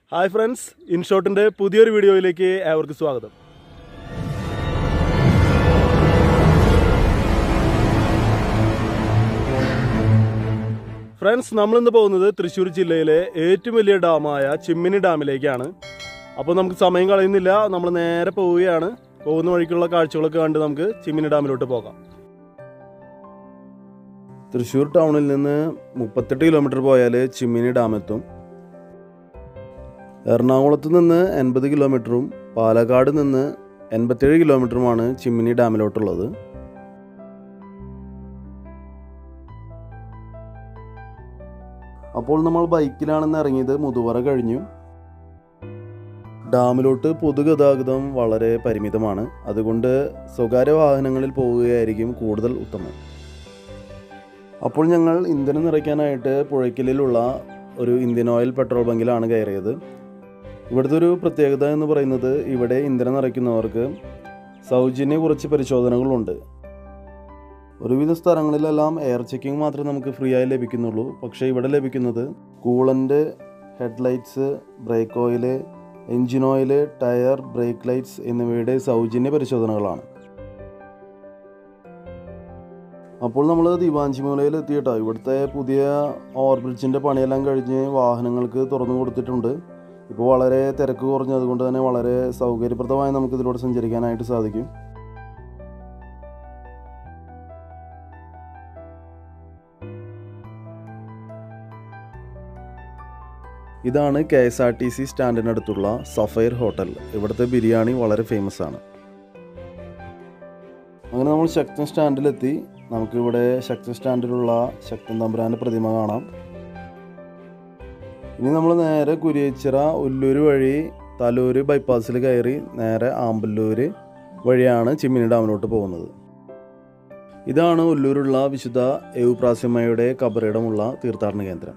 hi friends ഇൻഷോട്ടിൻ്റെ പുതിയൊരു വീഡിയോയിലേക്ക് ഏവർക്ക് സ്വാഗതം ഫ്രണ്ട്സ് നമ്മളിന്ന് പോകുന്നത് തൃശ്ശൂർ ജില്ലയിലെ ഏറ്റവും വലിയ ഡാമായ ചിമ്മിനി ഡാമിലേക്കാണ് അപ്പോൾ നമുക്ക് സമയം കളയുന്നില്ല നമ്മൾ നേരെ പോവുകയാണ് പോകുന്ന വഴിക്കുള്ള കാഴ്ചകളൊക്കെ കണ്ട് നമുക്ക് ചിമ്മിനി ഡാമിലോട്ട് പോകാം തൃശ്ശൂർ ടൗണിൽ നിന്ന് മുപ്പത്തെട്ട് കിലോമീറ്റർ പോയാൽ ചിമ്മിനി ഡാം എത്തും എറണാകുളത്ത് നിന്ന് എൺപത് കിലോമീറ്ററും പാലക്കാട് നിന്ന് എൺപത്തേഴ് കിലോമീറ്ററുമാണ് ചിമ്മിനി ഡാമിലോട്ടുള്ളത് അപ്പോൾ നമ്മൾ ബൈക്കിലാണെന്ന് ഇറങ്ങിയത് മുതുവറ കഴിഞ്ഞു ഡാമിലോട്ട് പൊതുഗതാഗതം വളരെ പരിമിതമാണ് അതുകൊണ്ട് സ്വകാര്യ വാഹനങ്ങളിൽ പോവുകയായിരിക്കും കൂടുതൽ ഉത്തമം അപ്പോൾ ഞങ്ങൾ ഇന്ധനം നിറയ്ക്കാനായിട്ട് പുഴയ്ക്കലിലുള്ള ഒരു ഇന്ത്യൻ ഓയിൽ പെട്രോൾ ബങ്കിലാണ് കയറിയത് ഇവിടുത്തെ ഒരു പ്രത്യേകത എന്ന് പറയുന്നത് ഇവിടെ ഇന്ധനം നിറയ്ക്കുന്നവർക്ക് സൗജന്യ കുറച്ച് പരിശോധനകളുണ്ട് ഒരുവിധ സ്ഥലങ്ങളിലെല്ലാം എയർ ചെക്കിംഗ് മാത്രമേ നമുക്ക് ഫ്രീ ആയി ലഭിക്കുന്നുള്ളൂ പക്ഷേ ഇവിടെ ലഭിക്കുന്നത് coolant headlights brake oil engine oil tyre brake lights എന്നിവയുടെ സൗജന്യ പരിശോധനകളാണ് അപ്പോൾ നമ്മൾ ദിവാഞ്ചിമൂലയിൽ എത്തിയിട്ടോ ഇവിടുത്തെ പുതിയ ഓവർബ്രിഡ്ജിൻ്റെ പണിയെല്ലാം കഴിഞ്ഞ് വാഹനങ്ങൾക്ക് തുറന്നു കൊടുത്തിട്ടുണ്ട് ഇപ്പോൾ വളരെ തിരക്ക് കുറഞ്ഞതുകൊണ്ട് തന്നെ വളരെ സൗകര്യപ്രദമായി നമുക്ക് ഇതിലൂടെ സഞ്ചരിക്കാനായിട്ട് സാധിക്കും ഇതാണ് K S R T C സ്റ്റാൻഡിനടുത്തുള്ള സഫയർ ഹോട്ടൽ ഇവിടുത്തെ ബിരിയാണി വളരെ ഫേമസ് ആണ് അങ്ങനെ നമ്മൾ ശക്തൻ സ്റ്റാൻഡിലെത്തി നമുക്കിവിടെ ശക്തൻ സ്റ്റാൻഡിലുള്ള ശക്തൻ തമ്പുരാൻ്റെ പ്രതിമ കാണാം ഇനി നമ്മൾ നേരെ കുരിയച്ചിറ ഉല്ലൂര് വഴി തലൂര് ബൈപ്പാസിൽ കയറി നേരെ ആമ്പല്ലൂര് വഴിയാണ് ചിമ്മിനി ഡാമിലോട്ട് പോകുന്നത് ഇതാണ് ഉല്ലൂരുള്ള വിശുദ്ധ എവുപ്രാസ്യമ്മയുടെ കബറിടമുള്ള തീർത്ഥാടന കേന്ദ്രം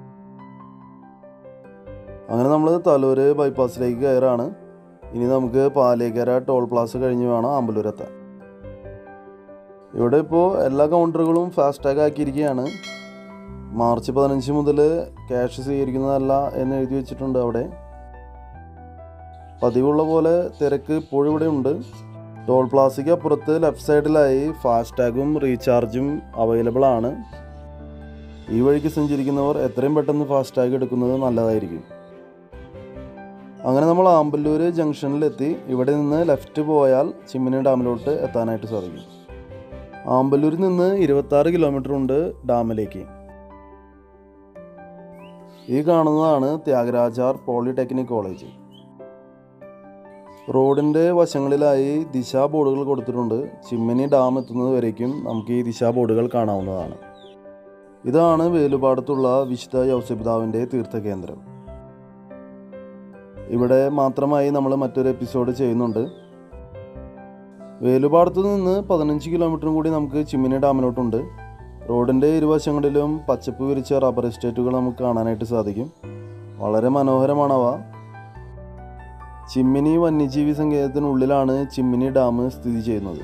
അങ്ങനെ നമ്മൾ തലൂര് ബൈപ്പാസിലേക്ക് കയറാണ് ഇനി നമുക്ക് പാലേക്കര ടോൾ പ്ലാസ കഴിഞ്ഞ് വേണം ആമ്പല്ലൂർ എത്താൻ ഇവിടെ ഇപ്പോൾ എല്ലാ കൗണ്ടറുകളും ഫാസ്ടാഗ് ആക്കിയിരിക്കുകയാണ് മാർച്ച് പതിനഞ്ച് മുതൽ ക്യാഷ് സ്വീകരിക്കുന്നതല്ല എന്ന് എഴുതി വെച്ചിട്ടുണ്ട് അവിടെ പതിവുള്ള പോലെ തിരക്ക് ഇപ്പോഴും ഇവിടെ ഉണ്ട് ടോൾ പ്ലാസയ്ക്ക് അപ്പുറത്ത് ലെഫ്റ്റ് സൈഡിലായി ഫാസ്ടാഗും റീചാർജും അവൈലബിൾ ആണ് ഈ വഴിക്ക് സഞ്ചരിക്കുന്നവർ എത്രയും പെട്ടെന്ന് ഫാസ്ടാഗ് എടുക്കുന്നത് നല്ലതായിരിക്കും അങ്ങനെ നമ്മൾ ആമ്പല്ലൂർ ജംഗ്ഷനിലെത്തി ഇവിടെ നിന്ന് ലെഫ്റ്റ് പോയാൽ ചിമ്മിനി ഡാമിലോട്ട് എത്താനായിട്ട് സാധിക്കും ആമ്പല്ലൂരിൽ നിന്ന് ഇരുപത്താറ് കിലോമീറ്റർ ഉണ്ട് ഡാമിലേക്ക് ഈ കാണുന്നതാണ് ത്യാഗരാജാർ പോളിടെക്നിക് കോളേജ് റോഡിൻ്റെ വശങ്ങളിലായി ദിശാ ബോർഡുകൾ കൊടുത്തിട്ടുണ്ട് ചിമ്മിനി ഡാം എത്തുന്നത് വരേക്കും നമുക്ക് ഈ ദിശാ ബോർഡുകൾ കാണാവുന്നതാണ് ഇതാണ് വേലുപാടത്തുള്ള വിശുദ്ധ യൗസപിതാവിൻ്റെ തീർത്ഥകേന്ദ്രം ഇവിടെ മാത്രമായി നമ്മൾ മറ്റൊരു എപ്പിസോഡ് ചെയ്യുന്നുണ്ട് വേലുപാടത്തു നിന്ന് പതിനഞ്ച് കിലോമീറ്ററും കൂടി നമുക്ക് ചിമ്മിനി ഡാമിലോട്ടുണ്ട് റോഡിൻ്റെ ഇരുവശങ്ങളിലും പച്ചപ്പ് വിരിച്ച റബ്ബർ എസ്റ്റേറ്റുകൾ നമുക്ക് കാണാനായിട്ട് സാധിക്കും വളരെ മനോഹരമാണവ ചിമ്മിനി വന്യജീവി സങ്കേതത്തിനുള്ളിലാണ് ചിമ്മിനി ഡാം സ്ഥിതി ചെയ്യുന്നത്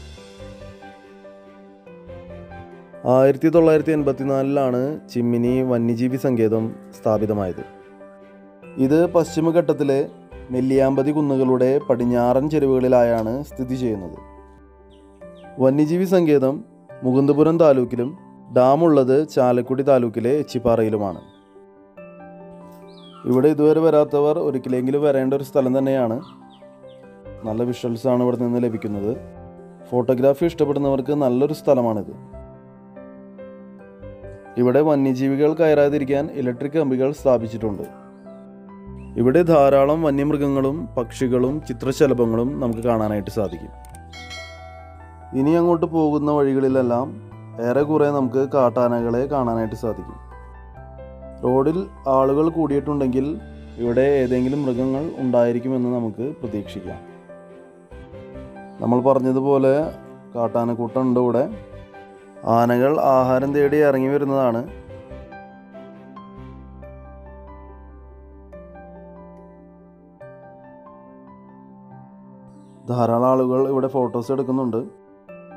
ആയിരത്തി തൊള്ളായിരത്തി എൺപത്തിനാലിലാണ് ചിമ്മിനി വന്യജീവി സങ്കേതം സ്ഥാപിതമായത് ഇത് പശ്ചിമഘട്ടത്തിലെ നെല്ലിയാമ്പതി കുന്നുകളുടെ പടിഞ്ഞാറൻ ചെരുവുകളിലായാണ് സ്ഥിതി ചെയ്യുന്നത് വന്യജീവി സങ്കേതം മുകുന്ദപുരം താലൂക്കിലും ഡാമുള്ളത് ചാലക്കുടി താലൂക്കിലെ എച്ചിപ്പാറയിലുമാണ് ഇവിടെ ഇതുവരെ വരാത്തവർ ഒരിക്കലെങ്കിലും വരേണ്ട ഒരു സ്ഥലം തന്നെയാണ് നല്ല വിഷ്വൽസ് ആണ് ഇവിടെ നിന്ന് ലഭിക്കുന്നത് ഫോട്ടോഗ്രാഫി ഇഷ്ടപ്പെടുന്നവർക്ക് നല്ലൊരു സ്ഥലമാണിത് ഇവിടെ വന്യജീവികൾ കയറാതിരിക്കാൻ ഇലക്ട്രിക് കമ്പികൾ സ്ഥാപിച്ചിട്ടുണ്ട് ഇവിടെ ധാരാളം വന്യമൃഗങ്ങളും പക്ഷികളും ചിത്രശലഭങ്ങളും നമുക്ക് കാണാനായിട്ട് സാധിക്കും ഇനി അങ്ങോട്ട് പോകുന്ന വഴികളിലെല്ലാം ഏറെക്കുറെ നമുക്ക് കാട്ടാനകളെ കാണാനായിട്ട് സാധിക്കും റോഡിൽ ആളുകൾ കൂടിയിട്ടുണ്ടെങ്കിൽ ഇവിടെ ഏതെങ്കിലും മൃഗങ്ങൾ ഉണ്ടായിരിക്കുമെന്ന് നമുക്ക് പ്രതീക്ഷിക്കാം നമ്മൾ പറഞ്ഞതുപോലെ കാട്ടാനക്കൂട്ടമുണ്ട് ഇവിടെ ആനകൾ ആഹാരം തേടി ഇറങ്ങി വരുന്നതാണ് ധാരാളം ആളുകൾ ഇവിടെ ഫോട്ടോസ് എടുക്കുന്നുണ്ട്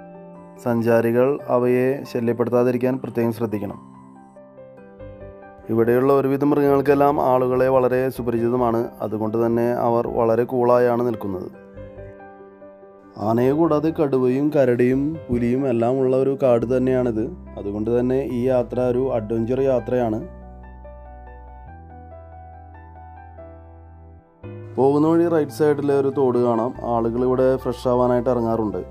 സഞ്ചാരികൾ അവയെ ശല്യപ്പെടുത്താതിരിക്കാൻ പ്രത്യേകം ശ്രദ്ധിക്കണം ഇവിടെയുള്ള ഒരുവിധ മൃഗങ്ങൾക്കെല്ലാം ആളുകളെ വളരെ സുപരിചിതമാണ് അതുകൊണ്ട് തന്നെ അവർ വളരെ കൂളായാണ് നിൽക്കുന്നത് ആനയെ കൂടാതെ കടുവയും കരടിയും പുലിയും എല്ലാം ഉള്ള ഒരു കാട് തന്നെയാണിത് അതുകൊണ്ട് തന്നെ ഈ യാത്ര ഒരു അഡ്വഞ്ചർ യാത്രയാണ് പോകുന്ന വഴി റൈറ്റ് സൈഡിൽ ഒരു തോട് കാണാം ആളുകൾ ഇവിടെ ഫ്രഷ് ആവാനായിട്ട് ഇറങ്ങാറുണ്ട്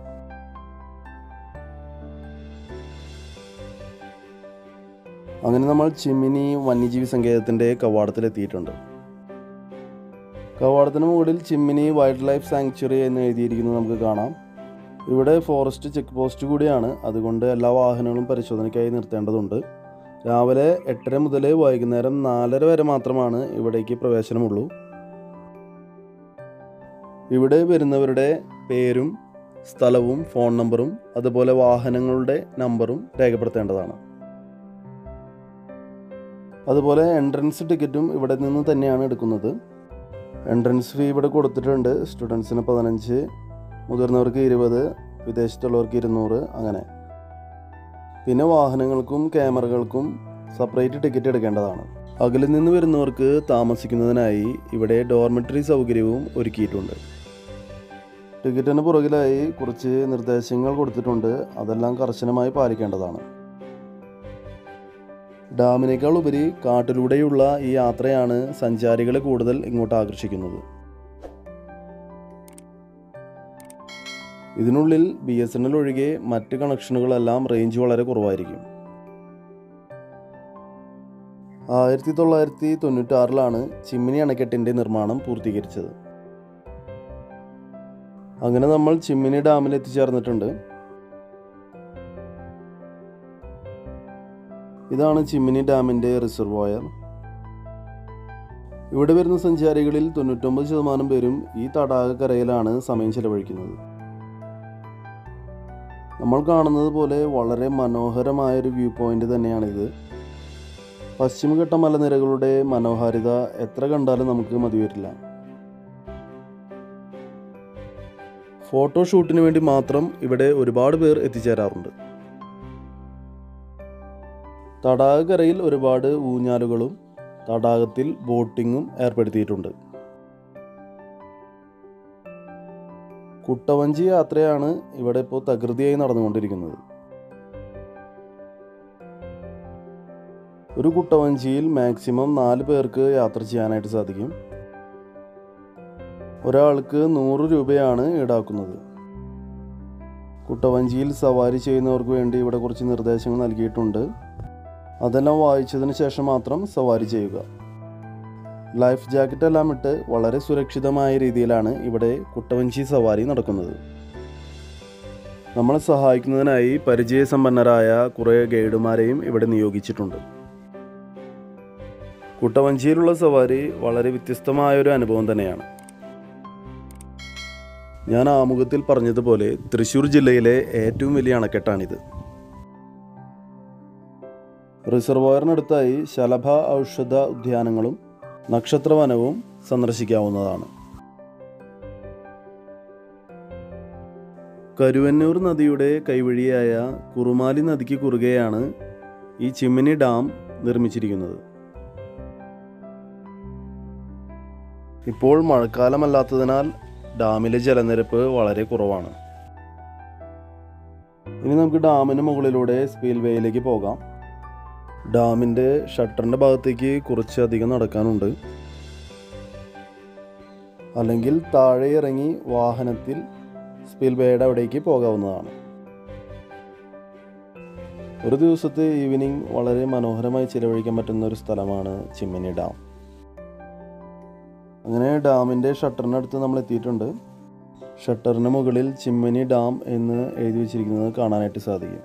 അങ്ങനെ നമ്മൾ ചിമ്മിനി വന്യജീവി സങ്കേതത്തിൻ്റെ കവാടത്തിലെത്തിയിട്ടുണ്ട് കവാടത്തിന് മുകളിൽ ചിമ്മിനി വൈൽഡ് ലൈഫ് സാങ്ച്വറി എന്ന് എഴുതിയിരിക്കുന്നത് നമുക്ക് കാണാം ഇവിടെ ഫോറസ്റ്റ് ചെക്ക് പോസ്റ്റ് കൂടിയാണ് അതുകൊണ്ട് എല്ലാ വാഹനങ്ങളും പരിശോധനയ്ക്കായി നിർത്തേണ്ടതുണ്ട് രാവിലെ എട്ടര മുതൽ വൈകുന്നേരം നാലര വരെ മാത്രമാണ് ഇവിടേക്ക് പ്രവേശനമുള്ളൂ ഇവിടെ വരുന്നവരുടെ പേരും സ്ഥലവും ഫോൺ നമ്പറും അതുപോലെ വാഹനങ്ങളുടെ നമ്പറും രേഖപ്പെടുത്തേണ്ടതാണ് അതുപോലെ എൻട്രൻസ് ടിക്കറ്റും ഇവിടെ നിന്ന് തന്നെയാണ് എടുക്കുന്നത് എൻട്രൻസ് ഫീ ഇവിടെ കൊടുത്തിട്ടുണ്ട് സ്റ്റുഡൻസിന് പതിനഞ്ച് മുതിർന്നവർക്ക് ഇരുപത് വിദേശത്തുള്ളവർക്ക് ഇരുന്നൂറ് അങ്ങനെ പിന്നെ വാഹനങ്ങൾക്കും ക്യാമറകൾക്കും സെപ്പറേറ്റ് ടിക്കറ്റ് എടുക്കേണ്ടതാണ് അകലിൽ നിന്ന് വരുന്നവർക്ക് താമസിക്കുന്നതിനായി ഇവിടെ ഡോർമെറ്ററി സൗകര്യവും ഒരുക്കിയിട്ടുണ്ട് ടിക്കറ്റിന് പുറകിലായി കുറച്ച് നിർദ്ദേശങ്ങൾ കൊടുത്തിട്ടുണ്ട് അതെല്ലാം കർശനമായി പാലിക്കേണ്ടതാണ് ഡാമിനേക്കാൾ ഉപരി കാട്ടിലൂടെയുള്ള ഈ യാത്രയാണ് സഞ്ചാരികളെ കൂടുതൽ ഇങ്ങോട്ട് ആകർഷിക്കുന്നത് ഇതിനുള്ളിൽ ബി എസ് എൻ എൽ ഒഴികെ മറ്റ് കണക്ഷനുകളെല്ലാം റേഞ്ച് വളരെ കുറവായിരിക്കും ആയിരത്തി തൊള്ളായിരത്തി തൊണ്ണൂറ്റാറിലാണ് ചിമ്മിനി അണക്കെട്ടിൻ്റെ നിർമ്മാണം പൂർത്തീകരിച്ചത് അങ്ങനെ നമ്മൾ ചിമ്മിനി ഡാമിൽ എത്തിച്ചേർന്നിട്ടുണ്ട് ഇതാണ് ചിമ്മിനി ഡാമിൻ്റെ റിസർവോയർ ഇവിടെ വരുന്ന സഞ്ചാരികളിൽ തൊണ്ണൂറ്റൊമ്പത് ശതമാനം പേരും ഈ തടാകക്കരയിലാണ് സമയം ചെലവഴിക്കുന്നത് നമ്മൾ കാണുന്നത് പോലെ വളരെ മനോഹരമായ ഒരു വ്യൂ പോയിന്റ് തന്നെയാണിത് പശ്ചിമഘട്ട മലനിരകളുടെ മനോഹാരിത എത്ര കണ്ടാലും നമുക്ക് മതി വരില്ല ഫോട്ടോഷൂട്ടിന് വേണ്ടി മാത്രം ഇവിടെ ഒരുപാട് പേർ എത്തിച്ചേരാറുണ്ട് തടാകക്കരയിൽ ഒരുപാട് ഊഞ്ഞാലുകളും തടാകത്തിൽ ബോട്ടിങ്ങും ഏർപ്പെടുത്തിയിട്ടുണ്ട് കുട്ടവഞ്ചി യാത്രയാണ് ഇവിടെ ഇപ്പോൾ തകൃതിയായി നടന്നുകൊണ്ടിരിക്കുന്നത് ഒരു കുട്ടവഞ്ചിയിൽ മാക്സിമം നാല് പേർക്ക് യാത്ര ചെയ്യാനായിട്ട് സാധിക്കും ഒരാൾക്ക് നൂറ് രൂപയാണ് ഈടാക്കുന്നത് കുട്ടവഞ്ചിയിൽ സവാരി ചെയ്യുന്നവർക്ക് വേണ്ടി ഇവിടെ കുറച്ച് നിർദ്ദേശങ്ങൾ നൽകിയിട്ടുണ്ട് അതെല്ലാം വായിച്ചതിന് ശേഷം മാത്രം സവാരി ചെയ്യുക ലൈഫ് ജാക്കറ്റ് എല്ലാം ഇട്ട് വളരെ സുരക്ഷിതമായ രീതിയിലാണ് ഇവിടെ കുട്ടവഞ്ചി സവാരി നടക്കുന്നത് നമ്മളെ സഹായിക്കുന്നതിനായി പരിചയസമ്പന്നരായ കുറേ ഗൈഡുമാരെയും ഇവിടെ നിയോഗിച്ചിട്ടുണ്ട് കുട്ടവഞ്ചിയിലുള്ള സവാരി വളരെ വ്യത്യസ്തമായ ഒരു അനുഭവം തന്നെയാണ് ഞാൻ ആമുഖത്തിൽ പറഞ്ഞതുപോലെ തൃശ്ശൂർ ജില്ലയിലെ ഏറ്റവും വലിയ അണക്കെട്ടാണിത് റിസർവോയറിനടുത്തായി ശലഭ ഔഷധ ഉദ്യാനങ്ങളും നക്ഷത്രവനവും സന്ദർശിക്കാവുന്നതാണ് കരുവന്നൂർ നദിയുടെ കൈവഴിയായ കുറുമാലി നദിക്ക് കുറുകെയാണ് ഈ ചിമ്മിനി ഡാം നിർമ്മിച്ചിരിക്കുന്നത് ഇപ്പോൾ മഴക്കാലമല്ലാത്തതിനാൽ ഡാമിലെ ജലനിരപ്പ് വളരെ കുറവാണ് ഇനി നമുക്ക് ഡാമിന് മുകളിലൂടെ സ്പീൽവേയിലേക്ക് പോകാം ഡാമിൻ്റെ ഷട്ടറിൻ്റെ ഭാഗത്തേക്ക് കുറച്ചധികം നടക്കാനുണ്ട് അല്ലെങ്കിൽ താഴെ ഇറങ്ങി വാഹനത്തിൽ സ്പീൽവേയുടെ അവിടേക്ക് പോകാവുന്നതാണ് ഒരു ദിവസത്തെ ഈവനിങ് വളരെ മനോഹരമായി ചിലവഴിക്കാൻ പറ്റുന്ന ഒരു സ്ഥലമാണ് ചിമ്മിനി ഡാം അങ്ങനെ ഡാമിൻ്റെ ഷട്ടറിനടുത്ത് നമ്മൾ എത്തിയിട്ടുണ്ട് ഷട്ടറിന് മുകളിൽ ചിമ്മിനി ഡാം എന്ന് എഴുതി വെച്ചിരിക്കുന്നത് കാണാനായിട്ട് സാധിക്കും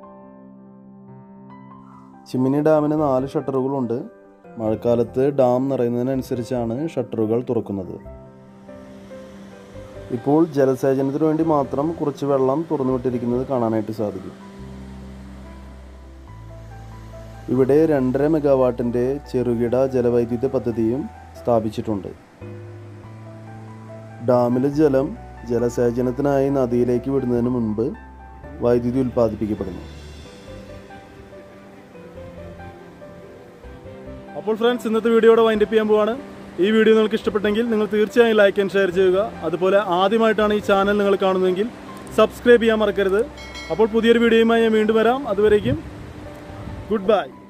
ചിമ്മിനി ഡാമിന് നാല് ഷട്ടറുകളുണ്ട് മഴക്കാലത്ത് ഡാം നിറയുന്നതിനനുസരിച്ചാണ് ഷട്ടറുകൾ തുറക്കുന്നത് ഇപ്പോൾ ജലസേചനത്തിന് വേണ്ടി മാത്രം കുറച്ച് വെള്ളം തുറന്നുവിട്ടിരിക്കുന്നത് കാണാനായിട്ട് സാധിക്കും ഇവിടെ രണ്ടര മെഗാവാട്ടിൻ്റെ ചെറുകിട ജലവൈദ്യുത പദ്ധതിയും സ്ഥാപിച്ചിട്ടുണ്ട് ഡാമിലെ ജലം ജലസേചനത്തിനായി നദിയിലേക്ക് വിടുന്നതിന് മുൻപ് വൈദ്യുതി ഉൽപ്പാദിപ്പിക്കപ്പെടുന്നു അപ്പോൾ ഫ്രണ്ട്സ് ഇന്നത്തെ വീഡിയോയുടെ വൈൻഡപ്പ് ചെയ്യാൻ പോവാണ് ഈ വീഡിയോ നിങ്ങൾക്ക് ഇഷ്ടപ്പെട്ടെങ്കിൽ നിങ്ങൾ തീർച്ചയായും ലൈക്ക് ആൻഡ് ഷെയർ ചെയ്യുക അതുപോലെ ആദ്യമായിട്ടാണ് ഈ ചാനൽ നിങ്ങൾ കാണുന്നതെങ്കിൽ സബ്സ്ക്രൈബ് ചെയ്യാൻ മറക്കരുത് അപ്പോൾ പുതിയൊരു വീഡിയോയുമായി ഞാൻ വീണ്ടും വരാം അതുവരേക്കും ഗുഡ് ബൈ